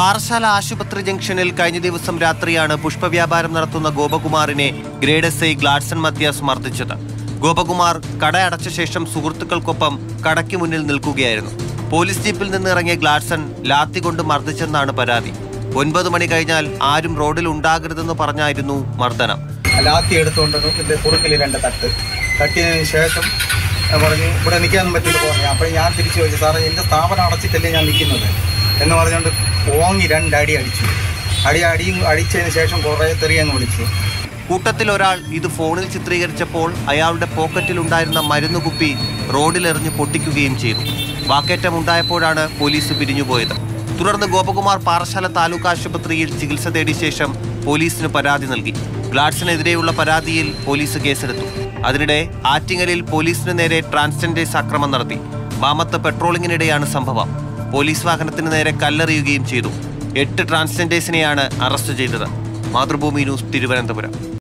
പാറശാല ആശുപത്രി ജംഗ്ഷനിൽ കഴിഞ്ഞ ദിവസം രാത്രിയാണ് പുഷ്പവ്യാപാരം നടത്തുന്ന ഗോപകുമാറിനെ grade S I Gladson Mathias മർദ്ദിച്ചത് ഗോപകുമാർ കട അടച്ച ശേഷം സുഹൃത്തുക്കൾക്കൊപ്പം കടയ്ക്ക് മുന്നിൽ നിൽക്കുകയായിരുന്നു പോലീസ് ജീപ്പിൽ നിന്ന് ഇറങ്ങിയ ഗ്ലാഡ്സൺ ലാത്തി കൊണ്ട് മർദ്ദിച്ചെന്നാണ് പരാതി ഒൻപത് മണി കഴിഞ്ഞാൽ ആരും റോഡിൽ ഉണ്ടാകരുതെന്ന് പറഞ്ഞായിരുന്നു മർദ്ദനം ലാത്തി എടുത്തുകൊണ്ട് ഇതിന്റെ കുറുക്കിൽ രണ്ട് തട്ട് തട്ടിയതിന് ശേഷം ഞാൻ പറഞ്ഞു ഇവിടെ നിൽക്കാനൊന്നും പറ്റില്ല പറഞ്ഞു അപ്പോൾ ഞാൻ തിരിച്ചു ചോദിച്ചു സാറേ എൻ്റെ സ്ഥാപനം അടച്ചിട്ടല്ലേ ഞാൻ നിൽക്കുന്നത് എന്ന് പറഞ്ഞുകൊണ്ട് ഓങ്ങി രണ്ടടി അടിച്ചു അടി അടിയും അടിച്ചതിന് ശേഷം കുറേ തെറിയങ്ങ് വിളിച്ചു കൂട്ടത്തിൽ ഒരാൾ ഇത് ഫോണിൽ ചിത്രീകരിച്ചപ്പോൾ അയാളുടെ പോക്കറ്റിൽ ഉണ്ടായിരുന്ന മരുന്ന് കുപ്പി റോഡിലെറിഞ്ഞ് പൊട്ടിക്കുകയും ചെയ്തു വാക്കേറ്റം ഉണ്ടായപ്പോഴാണ് പോലീസ് പിരിഞ്ഞുപോയത് തുടർന്ന് ഗോപകുമാർ പാറശാല താലൂക്ക് ആശുപത്രിയിൽ ചികിത്സ തേടിയ ശേഷം പോലീസിന് പരാതി നൽകി ഗ്ലാഡ്സിനെതിരെയുള്ള പരാതിയിൽ പോലീസ് കേസെടുത്തു അതിനിടെ ആറ്റിങ്ങലിൽ പോലീസിന് നേരെ ട്രാൻസ്ജെൻഡേഴ്സ് ആക്രമണം നടത്തി വാമത്ത് പെട്രോളിങ്ങിനിടെയാണ് സംഭവം പോലീസ് വാഹനത്തിന് നേരെ കല്ലെറിയുകയും ചെയ്തു എട്ട് ട്രാൻസ്ജെൻഡേഴ്സിനെയാണ് അറസ്റ്റ് ചെയ്തത് മാതൃഭൂമി ന്യൂസ് തിരുവനന്തപുരം